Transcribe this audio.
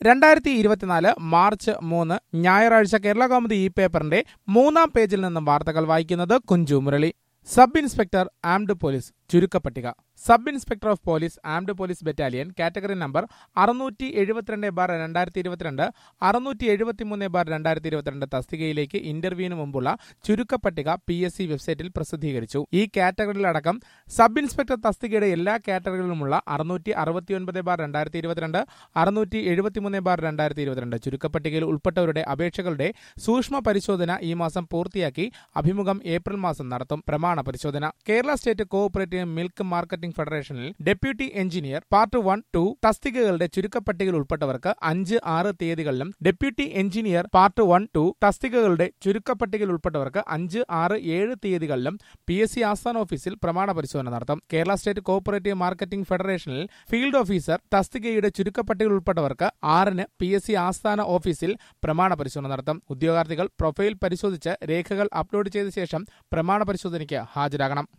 രണ്ടായിരത്തി ഇരുപത്തിനാല് മാർച്ച് മൂന്ന് ഞായറാഴ്ച കേരള കൗമുദി ഈ പേപ്പറിന്റെ മൂന്നാം പേജിൽ നിന്നും വാർത്തകൾ വായിക്കുന്നത് Kunju Murali sub inspector armed police ചുരുക്കപ്പട്ടിക sub inspector of police armed police battalion category number അറുന്നൂറ്റി എഴുപത്തിരണ്ട് ബാർ രണ്ടായിരത്തി ഇരുപത്തിരണ്ട് അറുന്നൂറ്റി എഴുപത്തിമൂന്ന് ബാർ രണ്ടായിരത്തി ഇരുപത്തിരണ്ട് തസ്തികയിലേക്ക് ഇന്റർവ്യൂവിന് മുമ്പുള്ള ചുരുക്കപ്പട്ടിക പി എസ് സി വെബ്സൈറ്റിൽ പ്രസിദ്ധീകരിച്ചു ഈ കാറ്റഗറിയിലടക്കം സബ് ഇൻസ്പെക്ടർ തസ്തികയുടെ എല്ലാ കാറ്റഗറികളിലുമുള്ള അറുന്നൂറ്റി അറുപത്തിയൊൻപത് ബാർ രണ്ടായിരത്തി ഇരുപത്തിരണ്ട് അറുന്നൂറ്റി എഴുപത്തിമൂന്ന് ബാർ രണ്ടായിരത്തി ഇരുപത്തിരണ്ട് ചുരുക്കപ്പട്ടികയിൽ ഉൾപ്പെട്ടവരുടെ അപേക്ഷകളുടെ സൂക്ഷ്മ പരിശോധന ഈ മാസം പൂർത്തിയാക്കി അഭിമുഖം ഏപ്രിൽ മാസം നടത്തും പ്രമാണ പരിശോധന Kerala state cooperative milk marketing ഫെഡറേഷനിൽ deputy engineer part one two തസ്തികകളുടെ ചുരുക്കപ്പട്ടികയിൽ ഉൾപ്പെട്ടവർക്ക് അഞ്ച് ആറ് തീയതികളിലും deputy engineer part one two തസ്തികകളുടെ ചുരുക്കപ്പട്ടികയിൽ ഉൾപ്പെട്ടവർക്ക് അഞ്ച് ആറ് ഏഴ് തീയതികളിലും പി എസ് സി ആസ്ഥാന ഓഫീസിൽ പ്രമാണ പരിശോധന നടത്തും കേരള സ്റ്റേറ്റ് കോഓപ്പറേറ്റീവ് മാർക്കറ്റിംഗ് ഫെഡറേഷനിൽ ഫീൽഡ് ഓഫീസർ തസ്തികയുടെ ചുരുക്കപ്പട്ടികയിൽ ഉൾപ്പെട്ടവർക്ക് ആറിന് പി എസ് സി ആസ്ഥാന ഓഫീസിൽ പ്രമാണ പരിശോധന നടത്തും ഉദ്യോഗാർത്ഥികൾ പ്രൊഫൈൽ പരിശോധിച്ച് രേഖകൾ അപ്ലോഡ് ചെയ്ത ശേഷം പ്രമാണ പരിശോധനയ്ക്ക് ഹാജരാകണം